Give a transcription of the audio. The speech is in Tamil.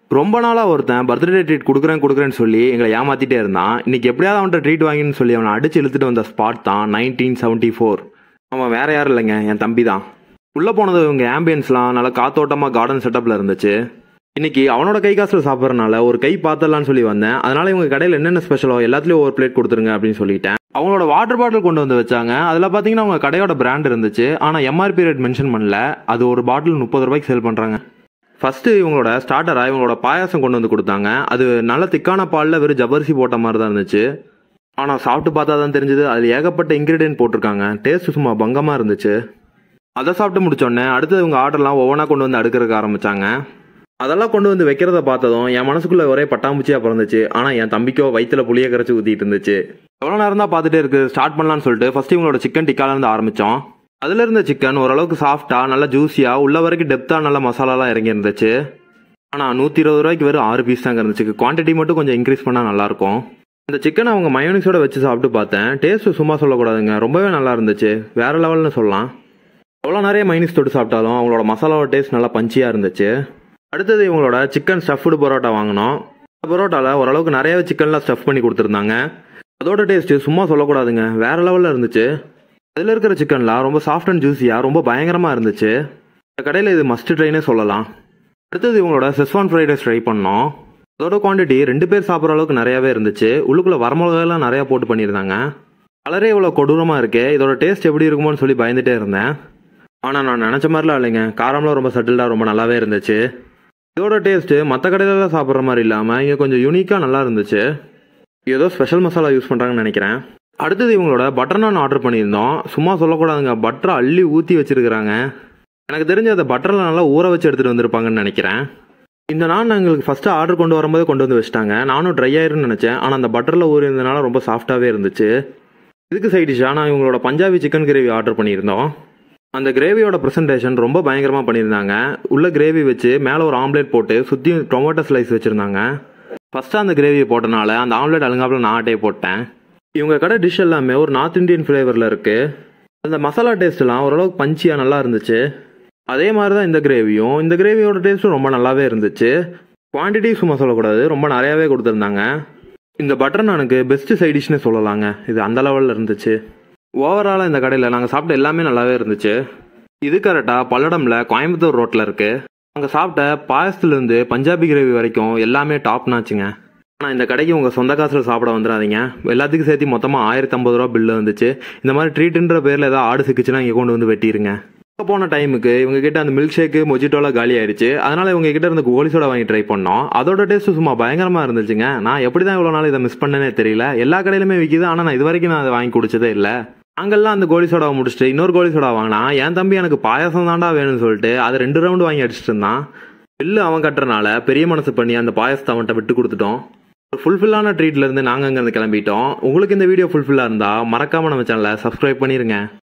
ரொம்ப நாளாக ஒருத்தன் பர்த்டே ட்ரீட் கொடுக்குறேன் கொடுக்குறேன்னு சொல்லி எங்களை ஏமாத்திட்டே இருந்தான் இன்னைக்கு எப்படியாவது அவன்கிட்ட ட்ரீட் வாங்கின்னு சொல்லி அவனை அடிச்சு இழுத்துட்டு வந்த ஸ்பாட் தான் நைன்டீன் செவன்ட்டி ஃபோர் அவன் வேற யாரும் இல்லைங்க என் தம்பி தான் உள்ளே போனது இவங்க ஆம்பியன்ஸ்லாம் நல்லா காத்தோட்டமாக கார்டன் செட்டப்பில் இருந்துச்சு இன்னைக்கு அவனோட கை காசில் சாப்பிட்றனால ஒரு கை பார்த்தலான்னு சொல்லி வந்தேன் அதனால இவங்க கடையில் என்னென்ன ஸ்பெஷலோ எல்லாத்துலேயும் ஒரு பிளேட் கொடுத்துருங்க அப்படின்னு சொல்லிட்டேன் அவங்களோட வாட்டர் பாட்டில் கொண்டு வந்து வச்சாங்க அதில் பார்த்தீங்கன்னா அவங்க கடையோட பிராண்ட் இருந்துச்சு ஆனால் எம்ஆர்பி ரேட் மென்ஷன் பண்ணல அது ஒரு பாட்டில் முப்பது ரூபாய்க்கு சேல் பண்ணுறாங்க ஃபர்ஸ்ட் இவங்களோட ஸ்டார்டராக இவங்களோட பாயாசம் கொண்டு வந்து கொடுத்தாங்க அது நல்ல திக்கான பாலில் வெறும் ஜபர்சி போட்ட மாதிரி தான் இருந்துச்சு ஆனால் சாப்பிட்டு பார்த்தா தான் தெரிஞ்சது அதில் ஏகப்பட்ட இன்க்ரீடியன்ட் போட்டிருக்காங்க டேஸ்ட் சும்மா பங்கமாக இருந்துச்சு அதை சாப்பிட்டு முடிச்சோடனே அடுத்து இவங்க ஆர்டர்லாம் ஒவ்வொன்றா கொண்டு வந்து அடுக்கிறதுக்கு ஆரம்பிச்சாங்க அதெல்லாம் கொண்டு வந்து வைக்கிறத பார்த்ததும் என் மனசுக்குள்ள ஒரே பட்டாம்பூச்சியாக பிறந்துச்சு ஆனால் என் தம்பிக்கோ வயிற்றுல புளிய கரைச்சி ஊற்றிட்டு இருந்துச்சு எவ்வளோ நேரம் தான் பார்த்துட்டே இருக்கு ஸ்டார்ட் பண்ணலாம்னு சொல்லிட்டு ஃபர்ஸ்ட் இவங்களோட சிக்கன் டிக்காலேருந்து ஆரம்பித்தோம் அதில் இருந்த சிக்கன் ஓரளவுக்கு சாஃப்டாக நல்லா ஜூஸியாக உள்ள வரைக்கும் டெப்த்தாக நல்ல மசாலாலாம் இறங்கி இருந்துச்சு ஆனால் நூற்றி இருபது ரூபாய்க்கு வெறும் ஆறு பீஸ் தாங்க இருந்துச்சு குவான்டிட்டி மட்டும் கொஞ்சம் இன்க்ரீஸ் பண்ணால் நல்லாயிருக்கும் இந்த சிக்கனை அவங்க மயோனிக்ஸோட வச்சு சாப்பிட்டு பார்த்தேன் டேஸ்ட் சும்மா சொல்லக்கூடாதுங்க ரொம்பவே நல்லா இருந்துச்சு வேற லெவல்னு சொல்லலாம் எவ்வளோ நிறைய மைனிஸ் தொட்டு சாப்பிட்டாலும் அவங்களோட மசாலாவோட டேஸ்ட் நல்லா பஞ்சியாக இருந்துச்சு அடுத்தது இவங்களோட சிக்கன் ஸ்டஃப்டு பரோட்டா வாங்கினோம் பரோட்டாவில் ஓரளவுக்கு நிறையவே சிக்கன்லாம் ஸ்டஃப் பண்ணி கொடுத்துருந்தாங்க அதோட டேஸ்ட்டு சும்மா சொல்லக்கூடாதுங்க வேற லெவலில் இருந்துச்சு அதில் இருக்கிற சிக்கன்லாம் ரொம்ப சாஃப்ட் அண்ட் ஜூஸியாக ரொம்ப பயங்கரமாக இருந்துச்சு இந்த கடையில் இது மஸ்ட் ட்ரைனே சொல்லலாம் அடுத்தது இவங்களோட செஸ்வான் ஃப்ரைட் ரைஸ் ட்ரை பண்ணோம் அதோட குவான்டிட்டி ரெண்டு பேர் சாப்பிட்ற அளவுக்கு நிறையாவே இருந்துச்சு உள்ளுக்குள்ளே வரமிளகாயெல்லாம் நிறையா போட்டு பண்ணியிருந்தாங்க கலரே இவ்வளோ கொடூரமாக இருக்கே இதோட டேஸ்ட் எப்படி இருக்குமோன்னு சொல்லி பயந்துட்டே இருந்தேன் ஆனால் நான் நினச்ச மாதிரிலாம் இல்லைங்க காரம்லாம் ரொம்ப சட்டில்டாக ரொம்ப நல்லாவே இருந்துச்சு இதோட டேஸ்ட்டு மற்ற கடையிலலாம் சாப்பிட்ற மாதிரி இல்லாமல் இங்கே கொஞ்சம் யூனிக்காக நல்லா இருந்துச்சு ஏதோ ஸ்பெஷல் மசாலா யூஸ் பண்ணுறாங்கன்னு நினைக்கிறேன் அடுத்தது இவங்களோட பட்டர் நான் ஆர்டர் பண்ணியிருந்தோம் சும்மா சொல்லக்கூடாதுங்க பட்டரை அள்ளி ஊற்றி வச்சிருக்கிறாங்க எனக்கு தெரிஞ்ச அதை பட்டரில் நல்லா ஊற வச்சு எடுத்துகிட்டு வந்திருப்பாங்கன்னு நினைக்கிறேன் இந்த நான் எங்களுக்கு ஃபஸ்ட்டு ஆர்டர் கொண்டு வரும்போது கொண்டு வந்து வச்சிட்டாங்க நானும் ட்ரை ஆயிருன்னு நினச்சேன் ஆனால் அந்த பட்டரில் ஊறி இருந்தனால ரொம்ப சாஃப்டாகவே இருந்துச்சு இதுக்கு சைட் டிஷ்ஷாக நான் இவங்களோட பஞ்சாபி சிக்கன் கிரேவி ஆர்டர் பண்ணியிருந்தோம் அந்த கிரேவியோட ப்ரெசன்டேஷன் ரொம்ப பயங்கரமாக பண்ணியிருந்தாங்க உள்ள கிரேவி வச்சு மேலே ஒரு ஆம்லேட் போட்டு சுற்றி டொமேட்டோ ஸ்லைஸ் வச்சுருந்தாங்க ஃபஸ்ட்டு அந்த கிரேவியை போட்டனால அந்த ஆம்லேட் அழுங்காப்பில் நான் ஆட்டையை போட்டேன் இவங்க கடை டிஷ் எல்லாமே ஒரு நார்த் இந்தியன் ஃப்ளேவரில் இருக்குது அந்த மசாலா டேஸ்ட்லாம் ஓரளவுக்கு பஞ்சியாக நல்லா இருந்துச்சு அதே மாதிரி தான் இந்த கிரேவியும் இந்த கிரேவியோட டேஸ்ட்டும் ரொம்ப நல்லாவே இருந்துச்சு குவான்டிட்டி சும்மா சொல்லக்கூடாது ரொம்ப நிறையாவே கொடுத்துருந்தாங்க இந்த பட்டர் நானுக்கு பெஸ்ட் சைடிஷ்னு சொல்லலாங்க இது அந்த லெவலில் இருந்துச்சு ஓவராலாக இந்த கடையில் நாங்கள் சாப்பிட்ட எல்லாமே நல்லாவே இருந்துச்சு இது கரெக்டாக பல்லடமில் கோயம்புத்தூர் ரோட்டில் இருக்குது நாங்கள் சாப்பிட்ட பாயசத்துலேருந்து பஞ்சாபி கிரேவி வரைக்கும் எல்லாமே டாப் நாச்சுங்க ஆனால் இந்த கடைக்கு உங்கள் சொந்த காசில் சாப்பிட வந்துடாதீங்க எல்லாத்துக்கும் சேர்த்து மொத்தமாக ஆயிரத்தி ஐம்பது ரூபா பில்லு வந்துச்சு இந்த மாதிரி ட்ரீட்டுன்ற பேரில் ஏதாவது ஆடு சிக்கிச்சுன்னா இங்கே கொண்டு வந்து வெட்டிடுங்க இப்போ போன டைமுக்கு இவங்க கிட்ட அந்த மில்க் ஷேக்கு மொஜிட்டோலாம் காலி ஆயிடுச்சு அதனால இவங்க கிட்ட இருந்து கோலி சோடா வாங்கி ட்ரை பண்ணோம் அதோட டேஸ்ட் சும்மா பயங்கரமா இருந்துச்சுங்க நான் எப்படி தான் இவ்வளோ நாள் இதை மிஸ் பண்ணனே தெரியல எல்லா கடையிலுமே விற்கிது ஆனால் நான் இது வரைக்கும் நான் அதை வாங்கி குடிச்சதே இல்லை அங்கெல்லாம் அந்த கோலி சோடாவை முடிச்சுட்டு இன்னொரு கோலி சோடா வாங்கினா என் தம்பி எனக்கு பாயாசம் தாண்டா வேணும்னு சொல்லிட்டு அதை ரெண்டு ரவுண்டு வாங்கி அடிச்சிட்டு இருந்தான் பில்லு அவன் கட்டுறனால பெரிய மனசு பண்ணி அந்த பாயசத்தை அவன்கிட்ட விட்டு கொடுத்துட்டோம் ஒரு ஃபுல்ஃபில்லான ட்ரீட்ல இருந்து நாங்கள் அங்கேருந்து கிளம்பிட்டோம் உங்களுக்கு இந்த வீடியோ ஃபுல்ஃபில்லாக இருந்தால் மறக்காம நம்ம சேனலை சப்ஸ்கிரைப் பண்ணிருங்க